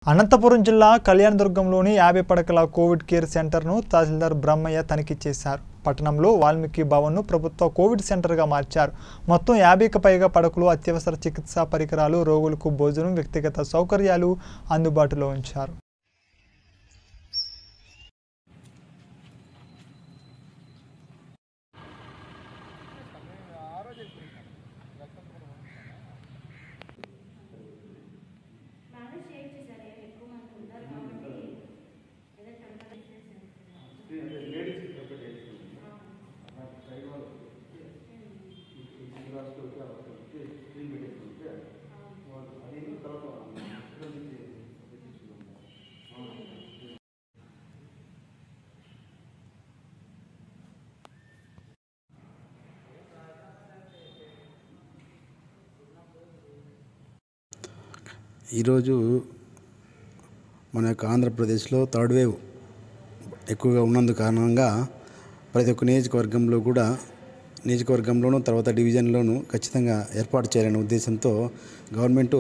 అనంతపురం జిల్లా కళ్యాణదుర్గంలోని యాభై పడకల కోవిడ్ కేర్ సెంటర్ను తహసీల్దార్ బ్రహ్మయ్య తనిఖీ చేశారు పట్టణంలో వాల్మీకి భవన్ను ప్రభుత్వ కోవిడ్ సెంటర్గా మార్చారు మొత్తం యాభైకి పైగా పడకలు అత్యవసర చికిత్సా పరికరాలు రోగులకు భోజనం వ్యక్తిగత సౌకర్యాలు అందుబాటులో ఉంచారు ఈరోజు మన యొక్క ఆంధ్రప్రదేశ్లో థర్డ్ వేవ్ ఎక్కువగా ఉన్నందు కారణంగా ప్రతి ఒక్క నియోజకవర్గంలో కూడా నియోజకవర్గంలోనూ తర్వాత డివిజన్లోనూ ఖచ్చితంగా ఏర్పాటు చేయాలనే ఉద్దేశంతో గవర్నమెంట్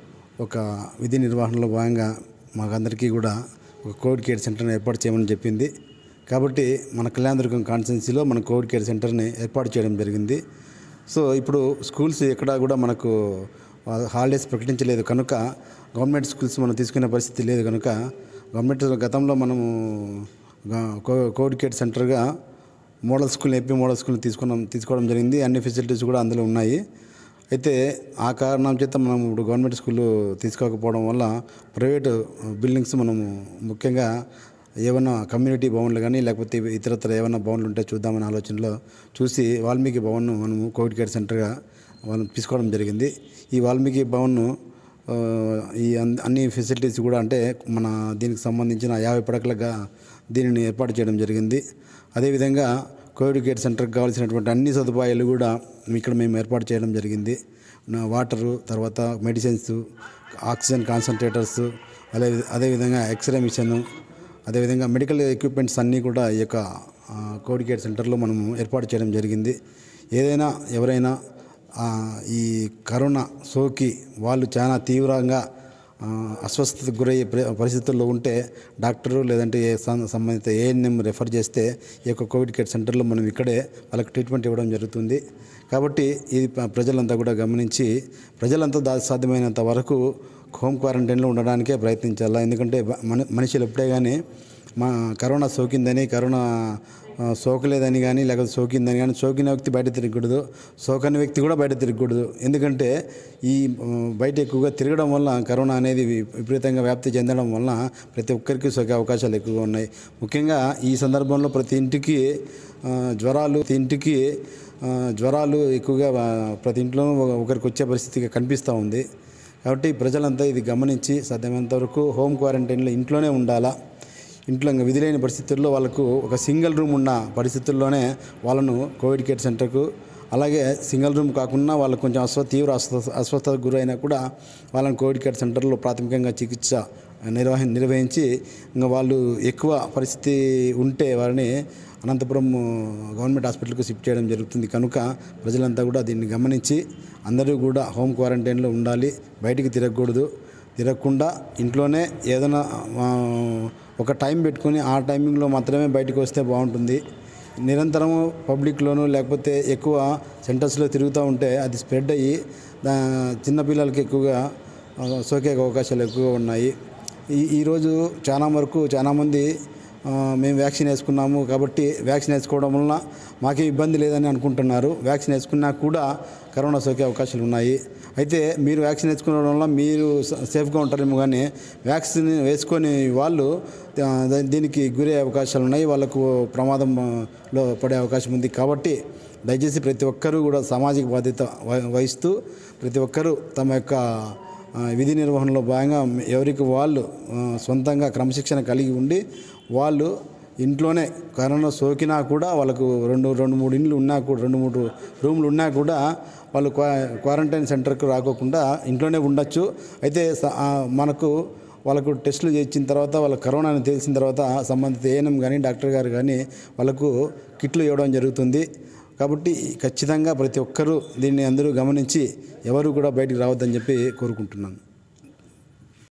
ఒక విధి నిర్వహణలో భాగంగా మాకందరికీ కూడా ఒక కోవిడ్ కేర్ సెంటర్ని ఏర్పాటు చేయమని చెప్పింది కాబట్టి మన కళ్యాణదుర్గం కాన్స్టిట్యున్సీలో మన కోవిడ్ కేర్ సెంటర్ని ఏర్పాటు చేయడం జరిగింది సో ఇప్పుడు స్కూల్స్ ఎక్కడా కూడా మనకు హాలిడేస్ ప్రకటించలేదు కనుక గవర్నమెంట్ స్కూల్స్ మనం తీసుకునే పరిస్థితి లేదు కనుక గవర్నమెంట్ గతంలో మనము గా- కో- కోవిడ్ కేర్ సెంటర్గా model school AP model school తీసుకున్నాం తీసుకోవడం జరిగింది అన్ని ఫెసిలిటీస్ కూడా అందులో ఉన్నాయి అయితే ఆ కారణం చేత మనం ఇప్పుడు గవర్నమెంట్ స్కూల్ తీసుకోకపోవడం వల్ల ప్రైవేట్ బిల్డింగ్స్ మనము ముఖ్యంగా ఏమైనా కమ్యూనిటీ భవన్లు కానీ లేకపోతే ఇతరత్ర ఏమైనా భవన్లు ఉంటే చూద్దామనే ఆలోచనలో చూసి వాల్మీకి భవన్ను మనము కోవిడ్ కేర్ సెంటర్గా మనం తీసుకోవడం జరిగింది ఈ వాల్మీకి భవన్ను ఆ, ఈ అన్- అన్ని ఫెసిలిటీస్ కూడా అంటే మన దీనికి సంబంధించిన యాభై పడకలుగా దీనిని ఏర్పాటు చేయడం జరిగింది అదేవిధంగా కోవిడ్ కేర్ సెంటర్కి కావాల్సినటువంటి అన్ని సదుపాయాలు కూడా ఇక్కడ మేము ఏర్పాటు చేయడం జరిగింది నా వాటరు తర్వాత మెడిసిన్స్ ఆక్సిజన్ కాన్సన్ట్రేటర్స్ అదే అదేవిధంగా ఎక్స్రే మిషను అదేవిధంగా మెడికల్ ఎక్విప్మెంట్స్ అన్నీ కూడా ఈ యొక్క ఆ, కోవిడ్ కేర్ సెంటర్లో మనము ఏర్పాటు చేయడం జరిగింది ఏదైనా ఎవరైనా ఆ, ఈ కరోనా సోకి వాళ్ళు చాలా తీవ్రంగా ఆ, అస్వస్థతకు గురయ్యే ప్ర- పరిస్థితుల్లో ఉంటే డాక్టరు లేదంటే ఏ సం- సంబంధిత ఏఎన్ఎం రెఫర్ చేస్తే ఈ యొక్క కోవిడ్ కేర్ సెంటర్లో మనం ఇక్కడే వాళ్ళకి ట్రీట్మెంట్ ఇవ్వడం జరుగుతుంది కాబట్టి ఇది ప- ప్రజలంతా కూడా గమనించి ప్రజలంతా దా సాధ్యమైనంత వరకు హోమ్ క్వారంటైన్లో ఉండడానికే ప్రయత్నించాలా ఎందుకంటే బ- మన మనుషులు ఎప్పుడే కానీ మా కరోనా సోకిందని కరోనా ఆ, సోకలేదని కానీ లేకపోతే సోకిందని కానీ సోకిన వ్యక్తి బయట తిరగకూడదు సోకని వ్యక్తి కూడా బయట తిరగకూడదు ఎందుకంటే ఈ ఆ, బయట ఎక్కువగా తిరగడం వల్ల కరోనా అనేది వి- విపరీతంగా వ్యాప్తి చెందడం వల్ల ప్రతి ఒక్కరికి సోకే అవకాశాలు ఎక్కువగా ఉన్నాయి ముఖ్యంగా ఈ సందర్భంలో ప్రతి ఇంటికి ఆ, జ్వరాలు ప్రతి ఇంటికి ఆ, జ్వరాలు ఎక్కువగా ఆ, ప్రతి ఇంట్లో ఒకరికి వచ్చే పరిస్థితి కనిపిస్తూ ఉంది కాబట్టి ప్రజలంతా ఇది గమనించి సాధ్యమైనంత వరకు హోమ్ క్వారంటైన్లో ఇంట్లోనే ఉండాలా ఇంట్లో ఇంకా విధి లేని పరిస్థితుల్లో వాళ్ళకు ఒక సింగిల్ రూమ్ ఉన్న పరిస్థితుల్లోనే వాళ్ళను కోవిడ్ కేర్ సెంటర్కు అలాగే సింగిల్ రూమ్ కాకుండా వాళ్ళకు కొంచెం అస్వ తీవ్ర అస్వ అస్వస్థతకు గురైనా కూడా వాళ్ళని కోవిడ్ కేర్ సెంటర్లో ప్రాథమికంగా చికిత్స నిర్వహి నిర్వహించి ఇంకా వాళ్ళు ఎక్కువ పరిస్థితి ఉంటే వారిని అనంతపురం గవర్నమెంట్ హాస్పిటల్కి షిఫ్ట్ చేయడం జరుగుతుంది కనుక ప్రజలంతా కూడా దీన్ని గమనించి అందరూ కూడా హోమ్ క్వారంటైన్లో ఉండాలి బయటికి తిరగకూడదు తిరగకుండా ఇంట్లోనే ఏదైనా ఆ, ఒక టైం పెట్టుకొని ఆ టైమింగ్లో మాత్రమే బయటకు వస్తే బాగుంటుంది నిరంతరం పబ్లిక్లోనూ లేకపోతే ఎక్కువ సెంటర్స్లో తిరుగుతూ ఉంటే అది స్ప్రెడ్ అయ్యి దా- చిన్నపిల్లలకి ఎక్కువగా ఆ, సోకే అవకాశాలు ఎక్కువగా ఉన్నాయి ఈ ఈరోజు చాలా వరకు చాలామంది ఆ, మేము వ్యాక్సిన్ వేసుకున్నాము కాబట్టి వ్యాక్సిన్ వేసుకోవడం వలన మాకేం ఇబ్బంది లేదని అనుకుంటున్నారు వ్యాక్సిన్ వేసుకున్నా కూడా కరోనా సోకే అవకాశాలు ఉన్నాయి అయితే మీరు వ్యాక్సిన్ వేసుకోవడం వల్ల మీరు స- సేఫ్గా ఉంటారేమో కానీ వ్యాక్సిన్ వేసుకొని వాళ్ళు ఆ, దా- దీనికి గురయ్యే అవకాశాలు ఉన్నాయి వాళ్ళకు ప్రమాదంలో పడే అవకాశం ఉంది కాబట్టి దయచేసి ప్రతి ఒక్కరూ కూడా సామాజిక బాధ్యత వ- వహిస్తూ ప్రతి ఒక్కరూ తమ యొక్క ఆ, విధి నిర్వహణలో భాగంగా ఎవరికి వాళ్ళు ఆ, సొంతంగా క్రమశిక్షణ కలిగి ఉండి వాళ్ళు ఇంట్లోనే కరోనా సోకినా కూడా వాళ్ళకు రెండు రెండు మూడు ఇండ్లు ఉన్నా కూడా రెండు మూడు రూమ్లు ఉన్నా కూడా వాళ్ళు క్వా క్వారంటైన్ సెంటర్కి రాకోకుండా ఇంట్లోనే ఉండొచ్చు అయితే స- ఆ, మనకు వాళ్ళకు టెస్టులు చేయించిన తర్వాత వాళ్ళ కరోనా అని తెలిసిన తర్వాత సంబంధిత ఏఎన్ఎం కానీ డాక్టర్ గారు కానీ వాళ్ళకు కిట్లు ఇవ్వడం జరుగుతుంది కాబట్టి ఖచ్చితంగా ప్రతి ఒక్కరూ దీన్ని అందరూ గమనించి ఎవరు కూడా బయటికి రావద్దని చెప్పి కోరుకుంటున్నాను